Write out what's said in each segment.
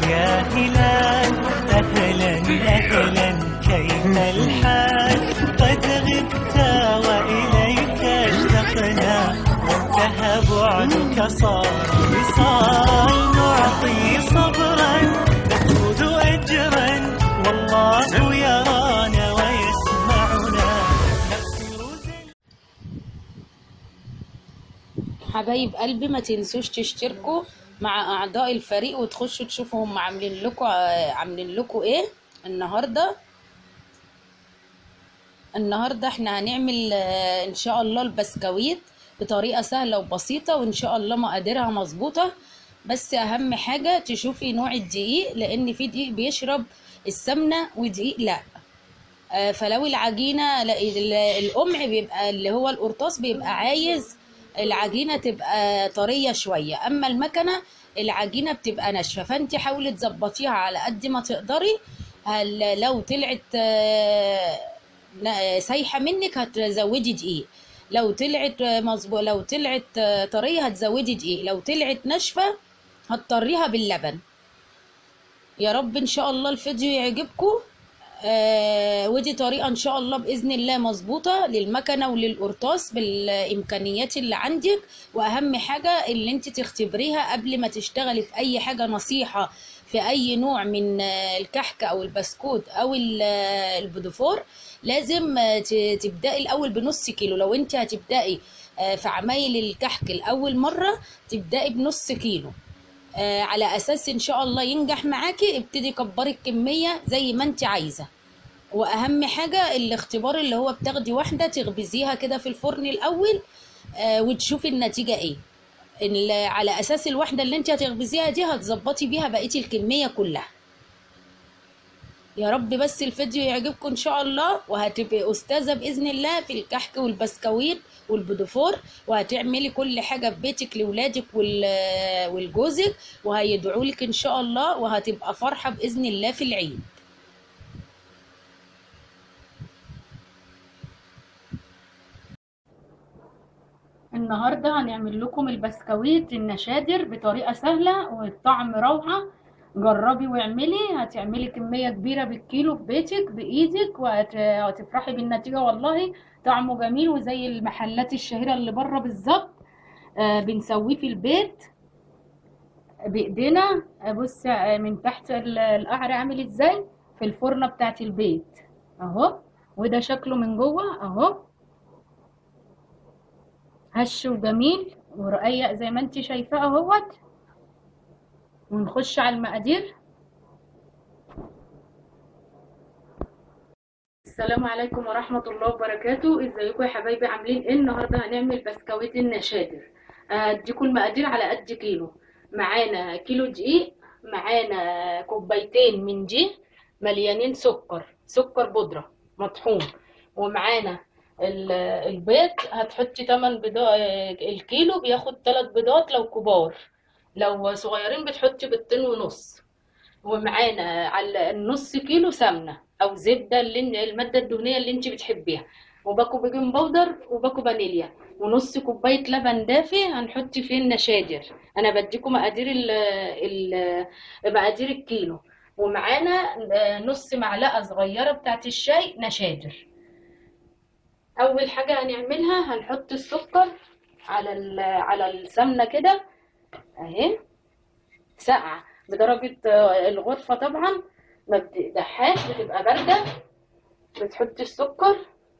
يا هلال أهلا أهلا كيف الحال قد غبت وإليك اشتقنا وانتهى بعدك صار وصال نعطي صبرا نفوز أجرا والله يرانا ويسمعنا نفرز حبايب قلبي ما تنسوش تشتركوا مع اعضاء الفريق وتخشوا تشوفوا هم عاملين لكم عاملين لكم ايه النهارده النهارده احنا هنعمل آه، ان شاء الله البسكويت بطريقه سهله وبسيطه وان شاء الله مقاديرها مظبوطه بس اهم حاجه تشوفي نوع الدقيق لان في دقيق بيشرب السمنه ودقيق لا آه، فلو العجينه لا ال- القمع بيبقى اللي هو القرطاس بيبقى عايز العجينه تبقى طريه شويه اما المكنه العجينه بتبقى ناشفه فانت حاولي تظبطيها على قد ما تقدري هل لو طلعت آه، لا- سايحه منك هتزودي دقيق لو طلعت مظبوط لو طلعت آه، طريه هتزودي دقيق لو طلعت ناشفه هتطريها باللبن يا رب ان شاء الله الفيديو يعجبكم آه ودي طريقة ان شاء الله بإذن الله مظبوطة للمكنة وللقرطاس بالإمكانيات اللي عندك وأهم حاجة اللي انت تختبريها قبل ما تشتغلي في أي حاجة نصيحة في أي نوع من آه، الكحك أو البسكوت أو ال- آه، البودفور لازم آه، ت- تبدأي الأول بنص كيلو لو انت هتبدأي آه، في عمايل الكحك الأول مرة تبدأي بنص كيلو آه، على اساس ان شاء الله ينجح معاكي ابتدي كبري الكميه زي ما انت عايزه واهم حاجه الاختبار اللي هو بتاخدي واحده تخبزيها كده في الفرن الاول آه، وتشوفي النتيجه ايه ال- على اساس الواحده اللي انت هتخبزيها دي هتظبطي بيها بقيه الكميه كلها يا رب بس الفيديو يعجبكم ان شاء الله وهتبقي استاذه باذن الله في الكحك والبسكويت والبودفور وهتعملي كل حاجه في بيتك لاولادك وال- ولجوزك وهيدعوا لك ان شاء الله وهتبقى فرحه باذن الله في العيد النهارده هنعمل لكم البسكويت النشادر بطريقه سهله والطعم روعه جربي واعملي هتعملي كميه كبيره بالكيلو في بيتك بايدك وهتفرحي بالنتيجه والله طعمه جميل وزي المحلات الشهيره اللي بره بالظبط آه بنسويه في البيت بايدينا آه، بص آه، من تحت ال- القعر عامل ازاي في الفرنه بتاعت البيت اهو وده شكله من جوه اهو هش وجميل ورقيق زي ما انت شايفاه اهوت ونخش على المقادير السلام عليكم ورحمة الله وبركاته ازيكم يا حبايبي عاملين ايه النهاردة هنعمل بسكويت النشادر هديكم المقادير على قد كيلو معانا كيلو دقيق معانا كوبايتين من دي مليانين سكر سكر بودرة مطحون ومعانا ال- البيض هتحطي 8 بيضات الكيلو بياخد 3 بيضات لو كبار لو صغيرين بتحطي بيضتين ونص ومعانا على النص كيلو سمنه او زبده اللي الماده الدهنيه اللي انت بتحبيها وباكو بيكنج باودر وباكو فانيليا ونص كوبايه لبن دافي هنحط فيه النشادر انا بديكم مقادير ال ال مقادير الكيلو ومعانا آه، نص معلقه صغيره بتاعت الشاي نشادر اول حاجه هنعملها هنحط السكر على ال- على السمنه كده اهي ساقعه بدرجه آه، الغرفه طبعا ما بتقدحهاش بتبقى بارده بتحطي السكر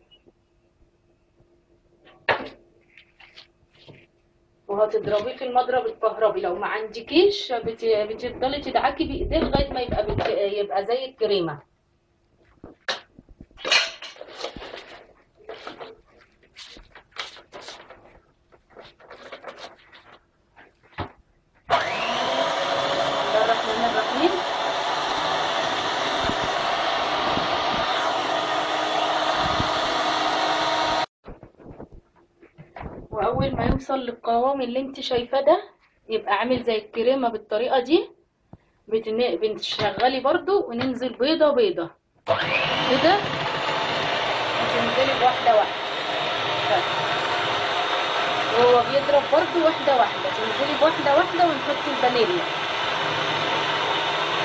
وهتضربيه في المضرب الكهربي لو ما عندكيش بت- بتفضلي تدعكي بايديه لغايه ما يبقى بت... يبقى زي الكريمه بسم الله الرحمن الرحيم واول ما يوصل للقوام اللي انت شايفاه ده يبقى عامل زي الكريمه بالطريقه دي بتن... بتشغلي برضو وننزل بيضه بيضه كده وتنزلي بواحده واحده بس. وهو بيضرب برضو واحده واحده تنزلي بواحده واحده ونحط الفانيليا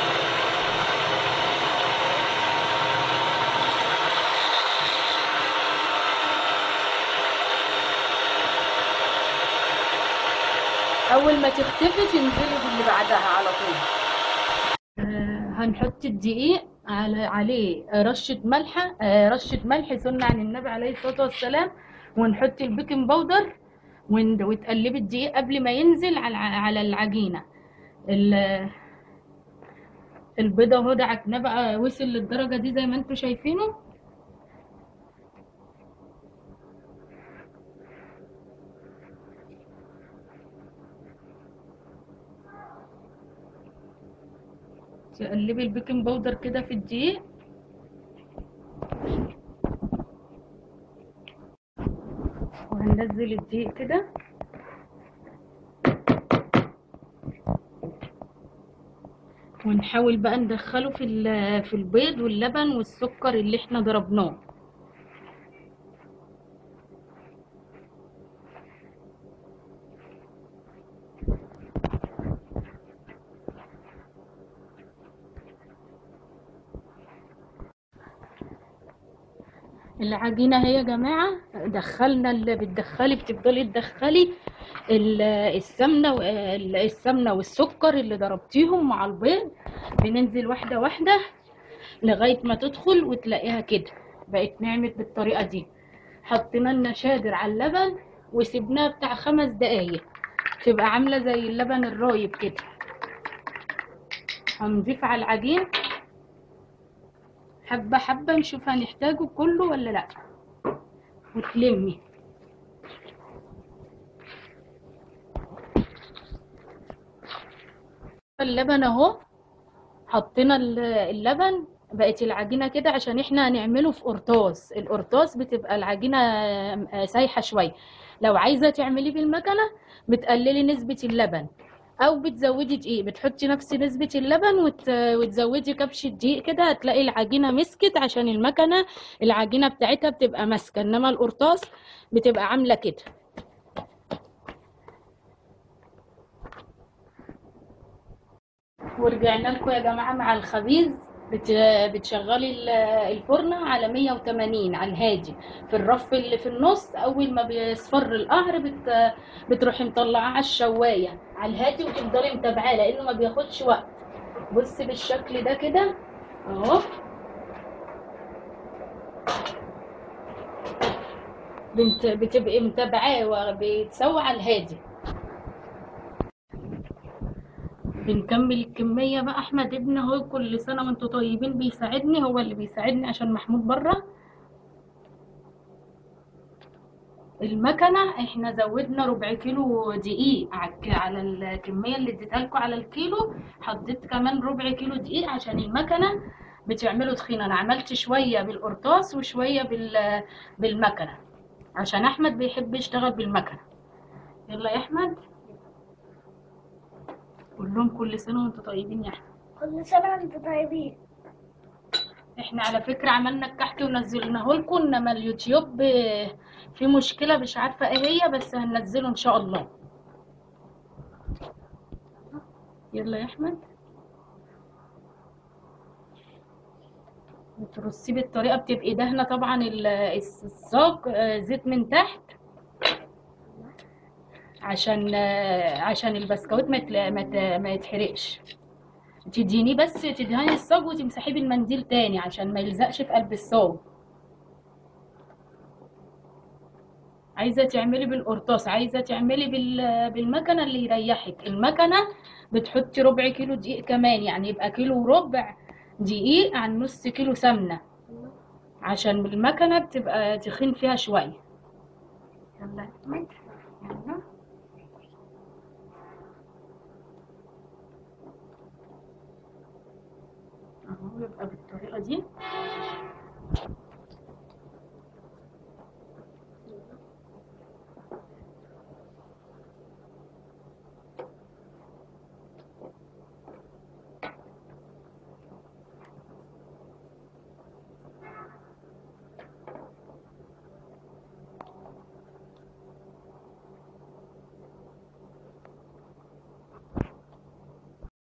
اول ما تختفي تنزلي باللي بعدها على طول آه، هنحط الدقيق على عليه رشة ملح آه، رشة ملح سنة عن النبي عليه الصلاة والسلام ونحط البيكنج باودر ون- وتقلبي الدقيق قبل ما ينزل على الع- على العجينة ال- البيضة اهو دعكناه بقى وصل للدرجة دي زي ما انتوا شايفينه تقلبي البيكنج باودر كده في الدقيق وهننزل الدقيق كده ونحاول بقى ندخله في ال- في البيض واللبن والسكر اللي احنا ضربناه العجينة اهي يا جماعة دخلنا اللي بتدخلي بتفضلي تدخلي ال- السمنة و- ال- السمنة والسكر اللي ضربتيهم مع البيض بننزل واحدة واحدة لغاية ما تدخل وتلاقيها كده بقت نعمت بالطريقة دي حطينا النشادر على اللبن وسيبناها بتاع خمس دقايق تبقى عاملة زي اللبن الرايب كده هنضيف على العجين حبة حبة نشوف هنحتاجه كله ولا لأ وتلمي اللبن اهو حطينا ال- اللبن بقت العجينة كده عشان احنا هنعمله في قرطاس القرطاس بتبقى العجينة آه، سايحة شوية لو عايزة تعمليه بالمكنة بتقللي نسبة اللبن او بتزودي دقيق بتحطي نفس نسبة اللبن وت... وتزودي كبش الدقيق كده هتلاقي العجينة مسكت عشان المكنة العجينة بتاعتها بتبقى ماسكة انما القرطاس بتبقى عاملة كده ورجعنا لكم يا جماعة مع الخبيز بت... بتشغلي ال- الفرن على 180 على الهادي في الرف اللي في النص اول ما بيصفر القهر بت... بتروحي مطلعاه على الشواية على الهادي وتفضلي متابعاه لانه ما بياخدش وقت بصي بالشكل ده كده اهو بنت... بتبقي متابعاه وبيتسوى على الهادي بنكمل الكمية بقى احمد ابن هو كل سنة وانتوا طيبين بيساعدني هو اللي بيساعدني عشان محمود بره المكنة احنا زودنا ربع كيلو دقيق عك- على الكمية اللي اديتها لكم على الكيلو حطيت كمان ربع كيلو دقيق عشان المكنة بتعمله تخينة انا عملت شوية بالقرطاس وشوية بال... بالمكنة عشان احمد بيحب يشتغل بالمكنة يلا يا احمد قول لهم كل سنة وانتوا طيبين يا احمد كل سنة وانتم طيبين احنا على فكرة عملنا الكحك ونزلناه لكم انما اليوتيوب آه، في مشكلة مش عارفة ايه هي بس هننزله ان شاء الله يلا يا احمد بترصيه بالطريقة بتبقي دهنة طبعا ال- الصاج آه، زيت من تحت عشان آه، عشان البسكويت ما يتل- ما ت- ما يتحرقش تدينيه بس تدهني الصاج وتمسحيه بالمنديل تاني عشان ما يلزقش في قلب الصاج عايزه تعملي بالقرطاس عايزه تعملي بال... بالمكنه اللي يريحك المكنه بتحطي ربع كيلو دقيق كمان يعني يبقى كيلو وربع دقيق عن نص كيلو سمنه عشان المكنه بتبقى تخين فيها شويه يلا يا أحمد، يلا اهو يبقى بالطريقه دي